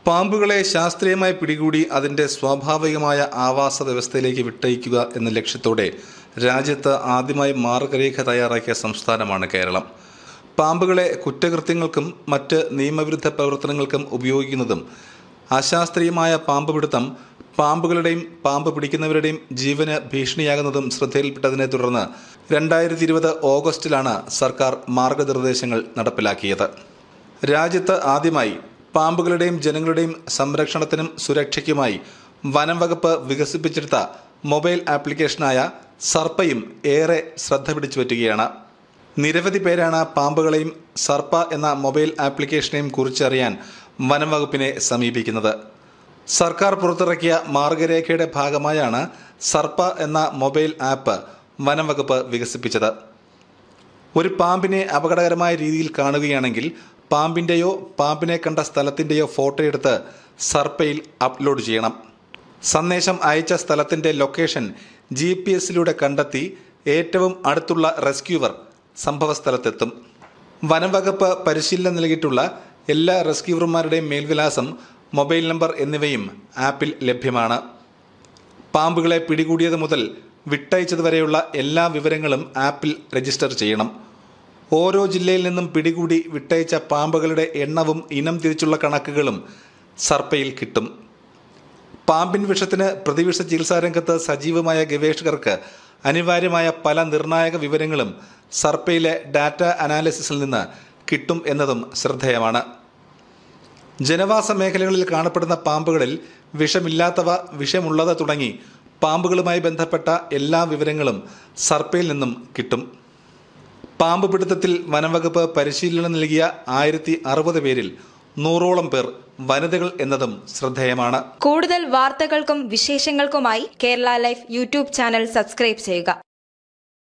പാമ്പുകളെ ശാസ്ത്രീയമായി പിടികൂടി അതിന്റെ സ്വാഭാവികമായ ആവാസ വ്യവസ്ഥയിലേക്ക് വിട്ടയക്കുക എന്ന ലക്ഷ്യത്തോടെ രാജ്യത്ത് ആദ്യമായി മാർഗരേഖ തയ്യാറാക്കിയ സംസ്ഥാനമാണ് കേരളം പാമ്പുകളെ കുറ്റകൃത്യങ്ങൾക്കും മറ്റ് നിയമവിരുദ്ധ പ്രവർത്തനങ്ങൾക്കും ഉപയോഗിക്കുന്നതും അശാസ്ത്രീയമായ പാമ്പ് പിടുത്തം പാമ്പുകളുടെയും പാമ്പ് പിടിക്കുന്നവരുടെയും ജീവന് ഭീഷണിയാകുന്നതും ശ്രദ്ധയിൽപ്പെട്ടതിനെ തുടർന്ന് രണ്ടായിരത്തി ഇരുപത് ഓഗസ്റ്റിലാണ് സർക്കാർ മാർഗനിർദ്ദേശങ്ങൾ നടപ്പിലാക്കിയത് രാജ്യത്ത് ആദ്യമായി പാമ്പുകളുടെയും ജനങ്ങളുടെയും സംരക്ഷണത്തിനും സുരക്ഷയ്ക്കുമായി വനം വകുപ്പ് വികസിപ്പിച്ചെടുത്ത മൊബൈൽ ആപ്ലിക്കേഷനായ സർപ്പയും ഏറെ ശ്രദ്ധ പിടിച്ചു പറ്റുകയാണ് നിരവധി പേരാണ് പാമ്പുകളെയും സർപ്പ എന്ന മൊബൈൽ ആപ്ലിക്കേഷനെയും കുറിച്ചറിയാൻ വനം വകുപ്പിനെ സമീപിക്കുന്നത് സർക്കാർ പുറത്തിറക്കിയ മാർഗരേഖയുടെ ഭാഗമായാണ് സർപ്പ എന്ന മൊബൈൽ ആപ്പ് വനം വകുപ്പ് വികസിപ്പിച്ചത് ഒരു പാമ്പിനെ അപകടകരമായ രീതിയിൽ കാണുകയാണെങ്കിൽ പാമ്പിൻ്റെയോ പാമ്പിനെ കണ്ട സ്ഥലത്തിൻ്റെയോ ഫോട്ടോ എടുത്ത് സർപ്പയിൽ അപ്ലോഡ് ചെയ്യണം സന്ദേശം അയച്ച സ്ഥലത്തിൻ്റെ ലൊക്കേഷൻ ജി പി എസിലൂടെ കണ്ടെത്തി ഏറ്റവും അടുത്തുള്ള റെസ്ക്യൂവർ സംഭവസ്ഥലത്തെത്തും വനം വകുപ്പ് പരിശീലനം നൽകിയിട്ടുള്ള എല്ലാ റെസ്ക്യൂവർമാരുടെയും മേൽവിലാസം മൊബൈൽ നമ്പർ എന്നിവയും ആപ്പിൽ ലഭ്യമാണ് പാമ്പുകളെ പിടികൂടിയത് മുതൽ വിട്ടയച്ചതുവരെയുള്ള എല്ലാ വിവരങ്ങളും ആപ്പിൽ രജിസ്റ്റർ ചെയ്യണം ഓരോ ജില്ലയിൽ നിന്നും പിടികൂടി വിട്ടയച്ച പാമ്പുകളുടെ എണ്ണവും ഇനം തിരിച്ചുള്ള കണക്കുകളും സർപ്പയിൽ കിട്ടും പാമ്പിൻ വിഷത്തിന് പ്രതിവിഷ ചികിത്സാ രംഗത്ത് സജീവമായ ഗവേഷകർക്ക് അനിവാര്യമായ പല നിർണായക വിവരങ്ങളും സർപ്പയിലെ ഡാറ്റ അനാലിസിസിൽ നിന്ന് കിട്ടും എന്നതും ശ്രദ്ധേയമാണ് ജനവാസ മേഖലകളിൽ കാണപ്പെടുന്ന പാമ്പുകളിൽ വിഷമില്ലാത്തവ വിഷമുള്ളത് തുടങ്ങി പാമ്പുകളുമായി ബന്ധപ്പെട്ട എല്ലാ വിവരങ്ങളും സർപ്പയിൽ നിന്നും കിട്ടും പാമ്പ് പിടുത്തത്തിൽ വനംവകുപ്പ് പരിശീലനം നൽകിയ ആയിരത്തി അറുപത് പേരിൽ നൂറോളം പേർ വനിതകൾ എന്നതും ശ്രദ്ധേയമാണ് കൂടുതൽ വാർത്തകൾക്കും വിശേഷങ്ങൾക്കുമായി Kerala life YouTube channel subscribe ചെയ്യുക